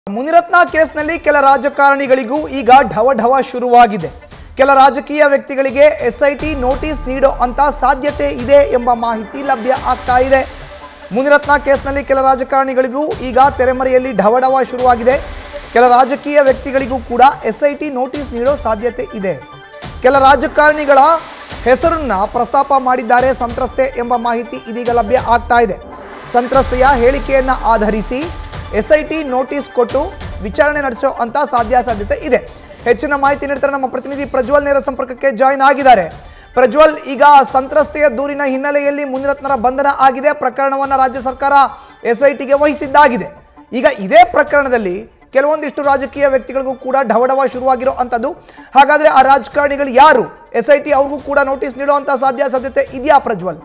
ಮುನಿರತ್ನ ಕೇಸ್ನಲ್ಲಿ ಕೆಲ ರಾಜಕಾರಣಿಗಳಿಗೂ ಈಗ ಢವ ಢವ ಶುರುವಾಗಿದೆ ಕೆಲ ರಾಜಕೀಯ ವ್ಯಕ್ತಿಗಳಿಗೆ ಎಸ್ಐಟಿ ನೋಟಿಸ್ ನೀಡೋ ಅಂತ ಸಾಧ್ಯತೆ ಇದೆ ಎಂಬ ಮಾಹಿತಿ ಲಭ್ಯ ಆಗ್ತಾ ಇದೆ ಮುನಿರತ್ನ ಕೇಸ್ನಲ್ಲಿ ಕೆಲ ರಾಜಕಾರಣಿಗಳಿಗೂ ಈಗ ತೆರೆಮರೆಯಲ್ಲಿ ಢವಢವ ಶುರುವಾಗಿದೆ ಕೆಲ ರಾಜಕೀಯ ವ್ಯಕ್ತಿಗಳಿಗೂ ಕೂಡ ಎಸ್ಐಟಿ ನೋಟಿಸ್ ನೀಡೋ ಸಾಧ್ಯತೆ ಇದೆ ಕೆಲ ರಾಜಕಾರಣಿಗಳ ಹೆಸರನ್ನ ಪ್ರಸ್ತಾಪ ಮಾಡಿದ್ದಾರೆ ಸಂತ್ರಸ್ತೆ ಎಂಬ ಮಾಹಿತಿ ಇದೀಗ ಲಭ್ಯ ಆಗ್ತಾ ಇದೆ ಸಂತ್ರಸ್ತೆಯ ಹೇಳಿಕೆಯನ್ನ ಆಧರಿಸಿ ಎಸ್ಐಟಿ ನೋಟಿಸ್ ಕೊಟ್ಟು ವಿಚಾರಣೆ ನಡೆಸೋ ಅಂತ ಸಾಧ್ಯಾಸಾಧ್ಯತೆ ಇದೆ ಹೆಚ್ಚಿನ ಮಾಹಿತಿ ನೀಡ್ತಾರೆ ನಮ್ಮ ಪ್ರತಿನಿಧಿ ಪ್ರಜ್ವಲ್ ನೇರ ಸಂಪರ್ಕಕ್ಕೆ ಜಾಯಿನ್ ಆಗಿದ್ದಾರೆ ಪ್ರಜ್ವಲ್ ಈಗ ಸಂತ್ರಸ್ತೆಯ ದೂರಿನ ಹಿನ್ನೆಲೆಯಲ್ಲಿ ಮುನಿರತ್ನರ ಬಂಧನ ಆಗಿದೆ ಪ್ರಕರಣವನ್ನ ರಾಜ್ಯ ಸರ್ಕಾರ ಎಸ್ಐಟಿಗೆ ವಹಿಸಿದ್ದಾಗಿದೆ ಈಗ ಇದೇ ಪ್ರಕರಣದಲ್ಲಿ ಕೆಲವೊಂದಿಷ್ಟು ರಾಜಕೀಯ ವ್ಯಕ್ತಿಗಳಿಗೂ ಕೂಡ ಢವಢವ ಶುರುವಾಗಿರೋ ಅಂಥದ್ದು ಹಾಗಾದ್ರೆ ಆ ರಾಜಕಾರಣಿಗಳು ಯಾರು ಎಸ್ ಐ ಟಿ ಅವ್ರಿಗೂ ಕೂಡ ನೋಟಿಸ್ ನೀಡುವಂತ ಸಾಧ್ಯ ಸಾಧ್ಯತೆ ಇದೆಯಾ ಪ್ರಜ್ವಲ್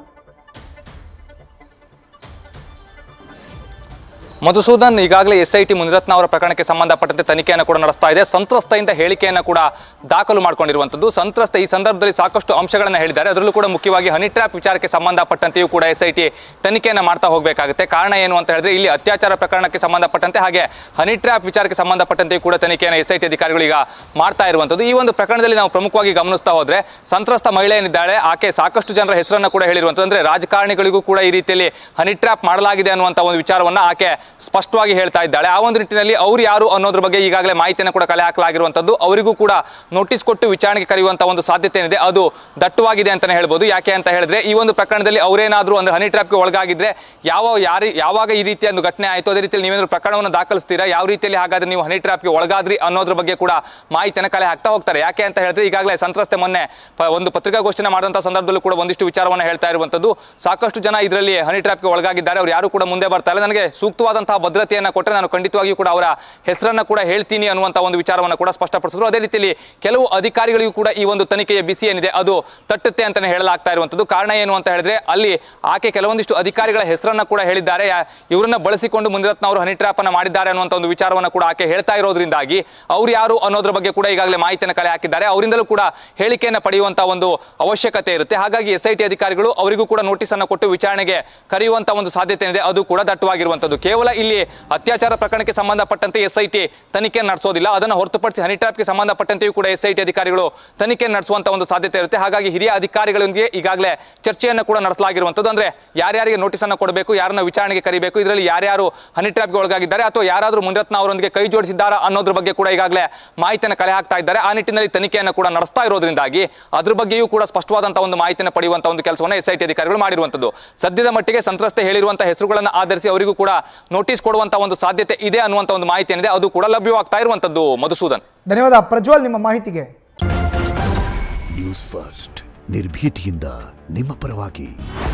ಮಧುಸೂದನ್ ಈಗಾಗಲೇ ಎಸ್ ಐ ಟಿ ಮುನಿರತ್ನ ಅವರ ಪ್ರಕರಣಕ್ಕೆ ಸಂಬಂಧಪಟ್ಟಂತೆ ತನಿಖೆಯನ್ನು ಕೂಡ ನಡೆಸ್ತಾ ಇದೆ ಸಂತ್ರಸ್ತೆಯಿಂದ ಹೇಳಿಕೆಯನ್ನು ಕೂಡ ದಾಖಲು ಮಾಡಿಕೊಂಡಿರುವಂತದ್ದು ಸಂತ್ರಸ್ತೆ ಈ ಸಂದರ್ಭದಲ್ಲಿ ಸಾಕಷ್ಟು ಅಂಶಗಳನ್ನು ಹೇಳಿದ್ದಾರೆ ಅದರಲ್ಲೂ ಕೂಡ ಮುಖ್ಯವಾಗಿ ಹನಿ ಟ್ರ್ಯಾಪ್ ವಿಚಾರಕ್ಕೆ ಸಂಬಂಧಪಟ್ಟಂತೆಯೂ ಕೂಡ ಎಸ್ ಐ ಟಿ ತನಿಖೆಯನ್ನು ಮಾಡ್ತಾ ಹೋಗಬೇಕಾಗುತ್ತೆ ಕಾರಣ ಏನು ಅಂತ ಹೇಳಿದ್ರೆ ಇಲ್ಲಿ ಅತ್ಯಾಚಾರ ಪ್ರಕರಣಕ್ಕೆ ಸಂಬಂಧಪಟ್ಟಂತೆ ಹಾಗೆ ಹನಿ ಟ್ರ್ಯಾಪ್ ವಿಚಾರಕ್ಕೆ ಸಂಬಂಧಪಟ್ಟಂತೆಯೂ ಕೂಡ ತನಿಖೆಯನ್ನು ಎಸ್ ಐ ಟಿ ಅಧಿಕಾರಿಗಳು ಈಗ ಮಾಡ್ತಾ ಇರುವಂತದ್ದು ಈ ಒಂದು ಪ್ರಕರಣದಲ್ಲಿ ನಾವು ಪ್ರಮುಖವಾಗಿ ಗಮನಿಸ್ತಾ ಹೋದ್ರೆ ಸಂತ್ರಸ್ತ ಮಹಿಳೆ ಏನಿದ್ದಾಳೆ ಆಕೆ ಸಾಕಷ್ಟು ಜನರ ಹೆಸರನ್ನು ಕೂಡ ಹೇಳಿರುವಂತದ್ದು ಅಂದ್ರೆ ರಾಜಕಾರಣಿಗಳಿಗೂ ಕೂಡ ಈ ರೀತಿಯಲ್ಲಿ ಹನಿ ಟ್ರ್ಯಾಪ್ ಮಾಡಲಾಗಿದೆ ಅನ್ನುವಂತ ಒಂದು ವಿಚಾರವನ್ನ ಆಕೆ ಸ್ಪಷ್ಟವಾಗಿ ಹೇಳ್ತಾ ಇದ್ದಾಳೆ ಆ ಒಂದು ನಿಟ್ಟಿನಲ್ಲಿ ಅವ್ರು ಯಾರು ಅನ್ನೋದ್ರ ಬಗ್ಗೆ ಈಗಾಗಲೇ ಮಾಹಿತಿಯನ್ನು ಕೂಡ ಕಲೆ ಹಾಕಲಾಗಿರುವಂತದ್ದು ಅವರಿಗೂ ಕೂಡ ನೋಟಿಸ್ ಕೊಟ್ಟು ವಿಚಾರಣೆಗೆ ಕರೆಯುವಂತ ಒಂದು ಸಾಧ್ಯತೆ ಏನಿದೆ ಅದು ದಟ್ಟವಾಗಿದೆ ಅಂತಾನೆ ಹೇಳ್ಬೋದು ಯಾಕೆ ಅಂತ ಹೇಳಿದ್ರೆ ಈ ಒಂದು ಪ್ರಕರಣದಲ್ಲಿ ಅವರೇನಾದ್ರೂ ಅಂದ್ರೆ ಹನಿ ಟ್ರ್ಯಾಪ್ಗೆ ಒಳಗಾಗಿದ್ರೆ ಯಾವ ಯಾರಿ ಯಾವಾಗ ಈ ರೀತಿಯ ಒಂದು ಘಟನೆ ಆಯಿತು ಅದೇ ರೀತಿಯಲ್ಲಿ ನೀವೇನಾದ್ರು ಪ್ರಕರಣವನ್ನು ದಾಖಲಿಸ್ತೀರಾ ಯಾವ ರೀತಿಯಲ್ಲಿ ಹಾಗಾದ್ರೆ ನೀವು ಹನಿ ಟ್ರ್ಯಾಪ್ಗೆ ಒಳಗಾದ್ರಿ ಅನ್ನೋದ್ರ ಬಗ್ಗೆ ಕೂಡ ಮಾಹಿತಿಯನ್ನು ಕಲೆ ಹಾಕ್ತಾ ಹೋಗ್ತಾರೆ ಯಾಕೆ ಅಂತ ಹೇಳಿದ್ರೆ ಈಗಾಗಲೇ ಸಂತ್ರಸ್ತೆ ಮೊನ್ನೆ ಪ- ಒಂದು ಪತ್ರಿಕಾಗೋಷ್ಠಿನ ಮಾಡಿದಂತಹ ಸಂದರ್ಭದಲ್ಲೂ ಕೂಡ ಒಂದಿಷ್ಟು ವಿಚಾರವನ್ನು ಹೇಳ್ತಾ ಇರುವಂತದ್ದು ಸಾಕಷ್ಟು ಜನ ಇದರಲ್ಲಿ ಹನಿ ಟ್ರ್ಯಾಪ್ಗೆ ಒಳಗಾಗಿದ್ದಾರೆ ಅವ್ರು ಯಾರು ಕೂಡ ಮುಂದೆ ಬರ್ತಾ ಇಲ್ಲ ನನಗೆ ಸೂಕ್ತವಾದಂತಹ ಭದ್ರತೆಯನ್ನ ಕೊಟ್ಟರೆ ನಾನು ಖಂಡಿತವಾಗಿಯೂ ಕೂಡ ಅವರ ಹೆಸರನ್ನ ಕೂಡ ಹೇಳ್ತೀನಿ ಅನ್ನುವಂತ ಒಂದು ವಿಚಾರವನ್ನು ಕೂಡ ಸ್ಪಷ್ಟಪಡಿಸಿದ್ರು ಅದೇ ರೀತಿಯಲ್ಲಿ ಕೆಲವು ಅಧಿಕಾರಿಗಳಿಗೂ ಕೂಡ ಈ ಒಂದು ತನಿಖೆಯ ಬಿಸಿ ಏನಿದೆ ಅದು ತಟ್ಟುತ್ತೆ ಅಂತಾನೆ ಹೇಳಲಾಗ್ತಾ ಇರುವಂತದ್ದು ಕಾರಣ ಏನು ಅಂತ ಹೇಳಿದ್ರೆ ಅಲ್ಲಿ ಆಕೆ ಕೆಲವೊಂದಿಷ್ಟು ಅಧಿಕಾರಿಗಳ ಹೆಸರನ್ನ ಕೂಡ ಹೇಳಿದ್ದಾರೆ ಯಾ- ಇವರನ್ನ ಬಳಸಿಕೊಂಡು ಮುನಿರತ್ನ ಅವರು ಹನಿ ಟ್ರ್ಯಾಪ್ ಅನ್ನ ಮಾಡಿದ್ದಾರೆ ಅನ್ನುವಂತ ಒಂದು ವಿಚಾರವನ್ನು ಕೂಡ ಆಕೆ ಹೇಳ್ತಾ ಇರೋದ್ರಿಂದಾಗಿ ಅವ್ರು ಯಾರು ಅನ್ನೋದ್ರ ಬಗ್ಗೆ ಕೂಡ ಈಗಾಗಲೇ ಮಾಹಿತಿಯನ್ನು ಕಲೆ ಹಾಕಿದ್ದಾರೆ ಅವರಿಂದಲೂ ಕೂಡ ಹೇಳಿಕೆಯನ್ನು ಪಡೆಯುವಂತ ಒಂದು ಅವಶ್ಯಕತೆ ಇರುತ್ತೆ ಹಾಗಾಗಿ ಎಸ್ ಐ ಟಿ ಅಧಿಕಾರಿಗಳು ಅವರಿಗೂ ಕೂಡ ನೋಟಿಸ್ ಅನ್ನು ಕೊಟ್ಟು ವಿಚಾರಣೆಗೆ ಕರೆಯುವಂತ ಒಂದು ಸಾಧ್ಯತೆ ಇದೆ ಅದು ಕೂಡ ದಟ್ಟವಾಗಿರುವಂತದ್ದು ಕೇವಲ ಇಲ್ಲಿ ಅತ್ಯಾಚಾರ ಪ್ರಕರಣಕ್ಕೆ ಸಂಬಂಧಪಟ್ಟಂತೆ ಎಸ್ ಐ ಟಿ ತನಿಖೆ ನಡೆಸೋದಿಲ್ಲ ಅದನ್ನು ಹೊರತುಪಡಿಸಿ ಹನಿ ಟ್ರ್ಯಾಪ್ಗೆ ಸಂಬಂಧಪಟ್ಟಂತೆಯೂ ಕೂಡ ಎಸ್ ಐ ಟಿ ಅಧಿಕಾರಿಗಳು ತನಿಖೆ ನಡೆಸುವಂತ ಒಂದು ಸಾಧ್ಯತೆ ಇರುತ್ತೆ ಹಾಗಾಗಿ ಹಿರಿಯ ಅಧಿಕಾರಿಗಳೊಂದಿಗೆ ಈಗಾಗಲೇ ಚರ್ಚೆಯನ್ನು ಕೂಡ ನಡೆಸಲಾಗಿರುವಂತದ್ದು ಅಂದ್ರೆ ಯಾರ್ಯಾರಿಗೆ ನೋಟಿಸ್ ಅನ್ನು ಕೊಡಬೇಕು ಯಾರನ್ನ ವಿಚಾರಣೆಗೆ ಕರಿಬೇಕು ಇದರಲ್ಲಿ ಯಾರ್ಯಾರು ಹನಿ ಟ್ರ್ಯಾಪ್ಗೆ ಒಳಗಾಗಿದ್ದಾರೆ ಅಥವಾ ಯಾರಾದರೂ ಮುನಿರತ್ನ ಅವರೊಂದಿಗೆ ಕೈ ಜೋಡಿಸಿದ್ದಾರಾ ಅನ್ನೋದ್ರ ಬಗ್ಗೆ ಕೂಡ ಈಗಾಗಲೇ ಮಾಹಿತಿಯನ್ನು ಕಲೆ ಹಾಕ್ತಾ ಇದ್ದಾರೆ ಆ ನಿಟ್ಟಿನಲ್ಲಿ ತನಿಖೆಯನ್ನು ಕೂಡ ನಡೆಸ್ತಾ ಇರೋದ್ರಿಂದಾಗಿ ಅದ್ರ ಬಗ್ಗೆಯೂ ಕೂಡ ಸ್ಪಷ್ಟವಾದಂತಹ ಒಂದು ಮಾಹಿತಿಯನ್ನು ಪಡೆಯುವಂತಹ ಒಂದು ಕೆಲಸವನ್ನು ಎಸ್ ಐ ಟಿ ಅಧಿಕಾರಿಗಳು ಮಾಡಿರುವಂತದ್ದು ಸದ್ಯದ ಮಟ್ಟಿಗೆ ಸಂತ್ರಸ್ತೆ ಹೇಳಿರುವಂತಹ ಹೆಸರುಗಳನ್ನು ಆಧರಿಸಿ ಅವರಿಗೂ ಕೂಡ ನೋಟಿಸ್ ಕೊಡುವಂತಹ ಒಂದು ಸಾಧ್ಯತೆ ಇದೆ ಅನ್ನುವಂತ ಒಂದು ಮಾಹಿತಿ ಏನಿದೆ ಅದು ಕೂಡ ಲಭ್ಯವಾಗ್ತಾ ಇರುವಂತದ್ದು ಮಧುಸೂದನ್ ಧನ್ಯವಾದ ಪ್ರಜ್ವಲ್ ನಿಮ್ಮ ಮಾಹಿತಿಗೆ ನ್ಯೂಸ್ ಫಸ್ಟ್ ನಿರ್ಭೀತಿಯಿಂದ ನಿಮ್ಮ ಪರವಾಗಿ